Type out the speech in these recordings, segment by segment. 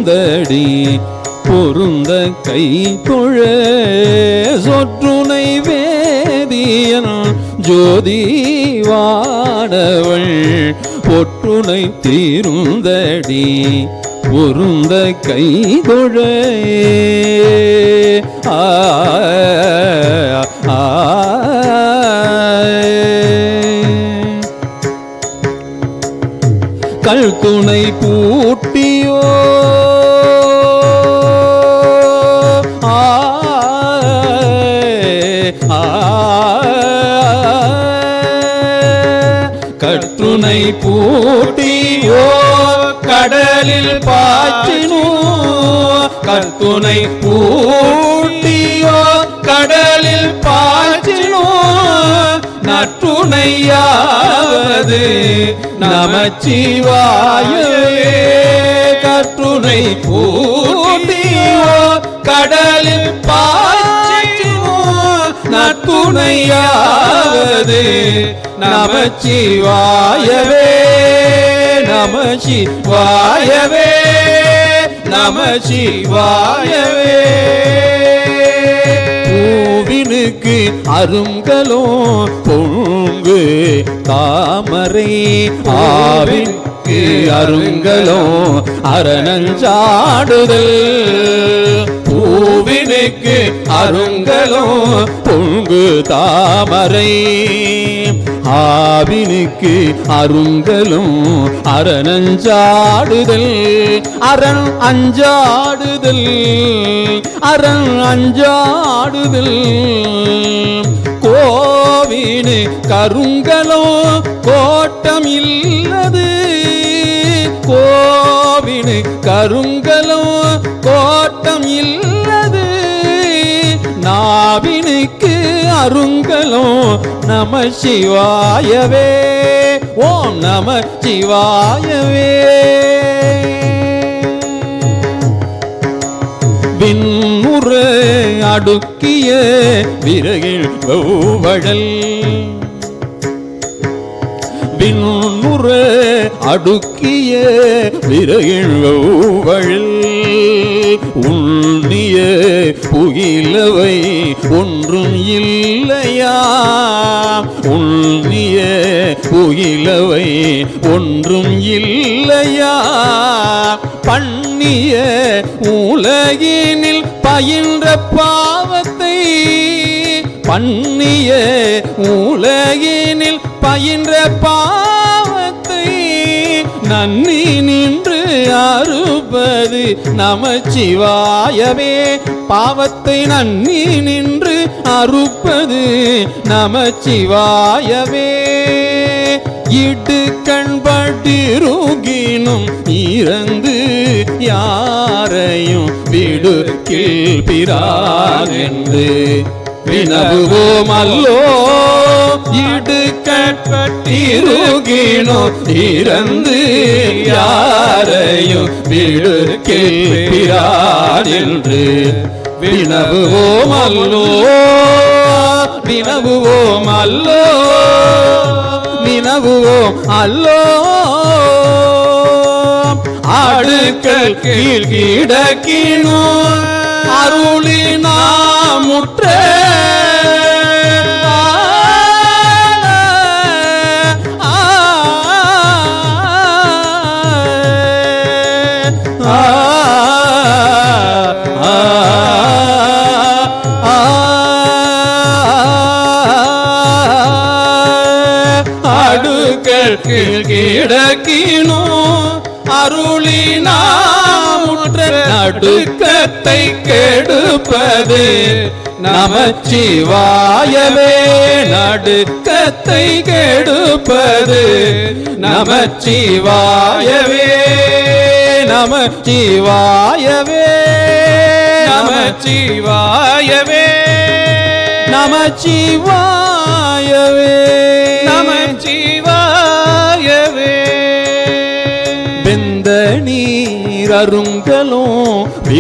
தீருந்தடி பொருந்த கை தொழ சொற்றுனை வேதியன் ஜோதி வாடவள் பொற்றுனை தீருந்தடி பொருந்த கை தொழ ஆ ஆ, கல் துணை பூட்டியோ ஆய், ஆய். கற்றுனை பூட்டியோ கடலில் பாய்ச்சினோ கத்துனை பூட்டியோ கடலில் பாய்ச்சினோ நற்றுணையாவது நமச்சிவாயவே கற்றுனை பூட்டியோ கடலில் பாய்ச்சினோ நற்றுணையாவது நமச்சிவாயவே நமசிவாயவே நமசிவாயவே பூவினுக்கு அருங்கலோ பொங்கு தாமரை ஆவிற்கு அருங்கலோ அரணஞ்சாடுதல் பூவினுக்கு அருங்கலோ பொங்கு தாமரை ஆவினுக்கு அருங்கலும் அரணஞ்சாடுதல் அரண் அஞ்சாடுதல் அரண் அஞ்சாடுதல் கோவினு கருங்கலோ கோட்டம் இல்லது கோவினு கருங்கலோ கோட்டம் இல்லது நாவினுக்கு அருங்கலோ நம சிவாயவே ஓம் நம சிவாயவே விண்முற அடுக்கிய விறகில் வௌவழல் விண்முற அடுக்கிய விறகில் வௌவழல் உண்ணிய புகிலவை ஒன்றும் இல்லையா உண்ணிய புகிலவை ஒன்றும் இல்லையா பண்ணிய உலகினில் பயின்ற பாவத்தை பண்ணிய உலகினில் பயின்ற பாவத்தை நன்னி நின்று அறுப்பது நமச்சிவாயவே பாவத்தை நன்னி நின்று அறுப்பது நமச்சிவாயவே இடு கண்பட்டிருகினும் இறந்து யாரையும் விடுக்கில் பிராகென்று வினவுவோம் அல்லோ இடு கண்பட்டிருகினோ இறந்து யாரையும் விடுக்கில் பிராகென்று வினவுவோம் அல்லோ வினவுவோம் அல்லோ வினவுவோம் அல்லோ அடுக்கல் கீழ் கிடக்கினோ அருளினாமுற்ற அடுக்கல் கீழ் கிடக்கினோ அருளினாமுற்ற நடுக்கத்தை கெடுப்பது நமச்சிவாயவே நடுக்கத்தை கெடுப்பது நமச்சிவாயவே நமச்சிவாயவே நமச்சிவாயவே நமச்சிவாயவே நமச்சிவாயவே வெந்த நீர் அருங்கலும்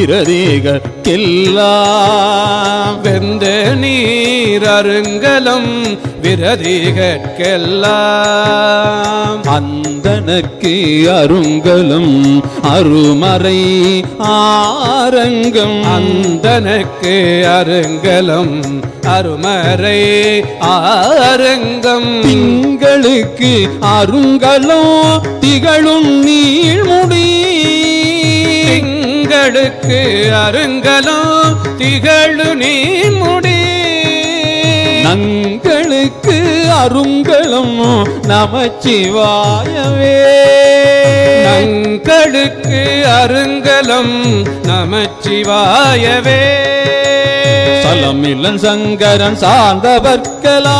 விரதிகற்கெல்லாம் வெந்த நீர் அருங்கலம் விரதிகற்கெல்லாம் அந்தனக்கு அருங்கலும் அருமறை ஆரங்கம் அந்தனக்கு அருங்கலம் அருமறை ஆரங்கம் திங்களுக்கு அருங்கலும் திகழும் நீழ்முடி திங்களுக்கு அருங்கலம் திகழு நீன்முடி நங்களுக்கு அருங்கலம் நமச்சிவாயவே நங்களுக்கு அருங்கலம் நமச்சிவாயவே தலமிலன் சங்கரன் சார்ந்தவர்க்கலா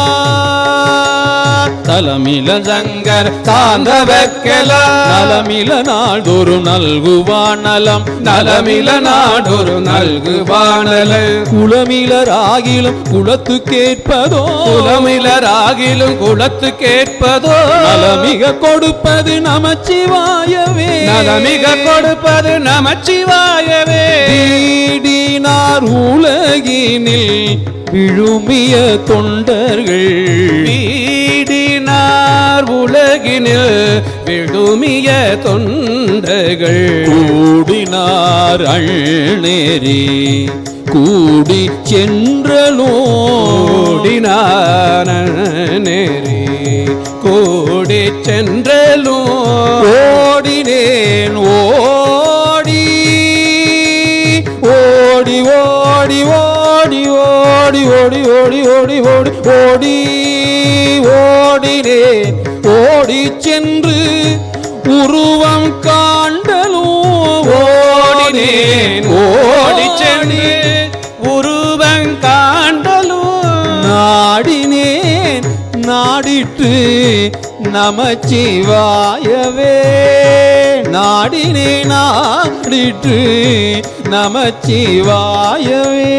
தலமிலன் சங்கர சார்ந்தவர்க்கலா நலமில நாடொரு நல்குவான் நலம் நலமில நாடொரு நல்குவானல குலமிலராகிலும் குலத்து கேட்பதோ குலமிலராகிலும் குலத்து கேட்பதோ நலமிக கொடுப்பது நமச்சிவாயவே நலமிக கொடுப்பது நமச்சிவாயவே வீடினார் உலகினில் விழுமிய தொண்டர்கள் வீடினார் உலகினில் விடுமிய தொண்டர்கள் கூடினார் அழ்நேரி கூடி சென்றலோ ஓடினான நேரி கூடி சென்றலும் ஓடினேன் ஓடி ஓடி ஓடி ஓடி ஓடி ஓடி ஓடி ஓடி ஓடி ஓடி ஓடினேன் ஓடி சென்று உருவம் காண்டலும் ஓடினேன் ஓடி சென்று உருவங் காண்டலும் நாடினேன் நாடிட்டு நமச்சிவாயவே நாடினே நாடிட்டு நமச்சிவாயவே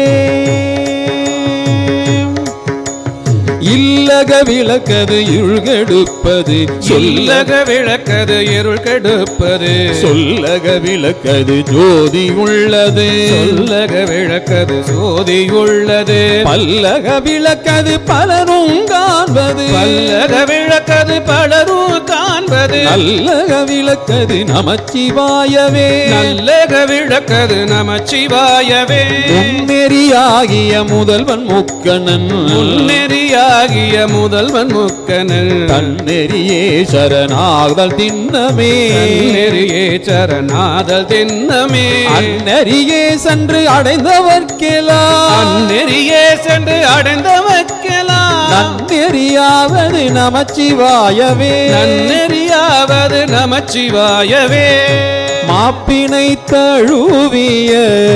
இல்லக விளக்கது இழுகெடுப்பது சொல்லக விளக்கது இருள் கெடுப்பது சொல்லக விளக்கது ஜோதி உள்ளது சொல்லக விளக்கது சோதி உள்ளது பல்லக விளக்கது பலரும் காண்பது பல்லக விளக்கது பலரும் காண்பது நல்லக விளக்கது நமச்சிவாயவே நல்லக விளக்கது நமச்சிவாயவே முன்னெறியாகிய முதல்வன் முக்கணன் முன்னெறியாகிய முதல்வன் முக்கனல் தன்னெறியே சரணாகல் திண்ணமே நெறியே சரணாதல் தின்னமே அந்நெறியே சென்று அடைந்தவர்க்கெல்லாம் அந்நெறியே சென்று அடைந்தவர்க்கெல்லாம் நன்னெறியாவது நமச்சிவாயவே நன்னெறியாவது நமச்சிவாயவே மாப்பினை தழுவிய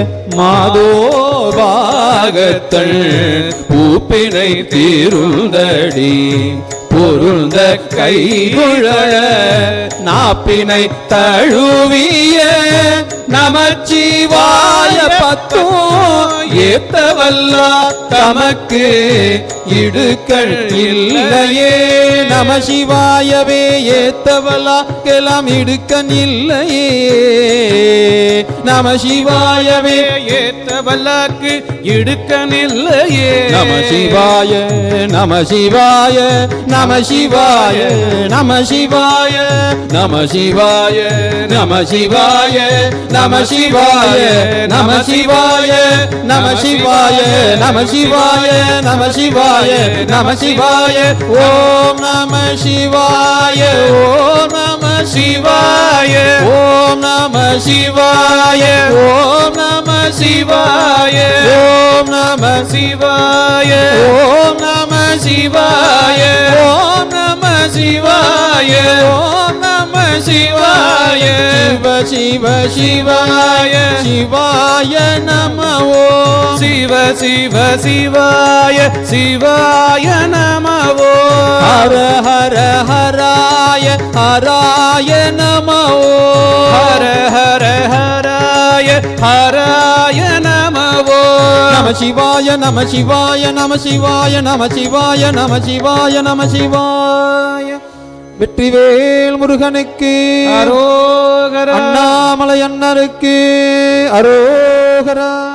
மாதோபாகத்தள் பூப்பினை தீருந்தடி பொருந்த கைகுழ நாப்பினை தழுவிய நமச்சிவாய பத்தோ ஏத்தவல்லா தமக்கு இடுக்கள் இல்லையே நம சிவாயவே ஏத்தவல்லா கெலாம் இடுக்கன் இல்லையே நம சிவாயவே ஏத்த வல்லாக்கு இடுக்கனில்லையே நம சிவாய நம சிவாய நம சிவாய நம சிவாய நம சிவாய நம சிவாய நம சிவாய நம சிவாய நம சிவாய நம சிவாய நம சிவாய நம சிவாய ஓம் நம சிவாய ஓம் நம சிவாய ஓம் நம சிவாய ஓம் நம சிவாய ஓம் நம சிவாய ஓம் நம சிவாய ஓம் நம சிவாய ஓம் நம சிவாய சிவ சிவ சிவாய சிவாய நம ஓம் சிவ சிவ சிவாய சிவாய நமவோ ஹர ஹர ஹராய ஹராய நம ஓம் ஹர ஹர ஹராய ஹராய நமவோ நம சிவாய நம சிவாய நம சிவாய நம சிவாய நம சிவாய நம சிவாய வெற்றிவேல் முருகனுக்கு அரோகரா அண்ணாமலை அண்ணருக்கு அரோகரா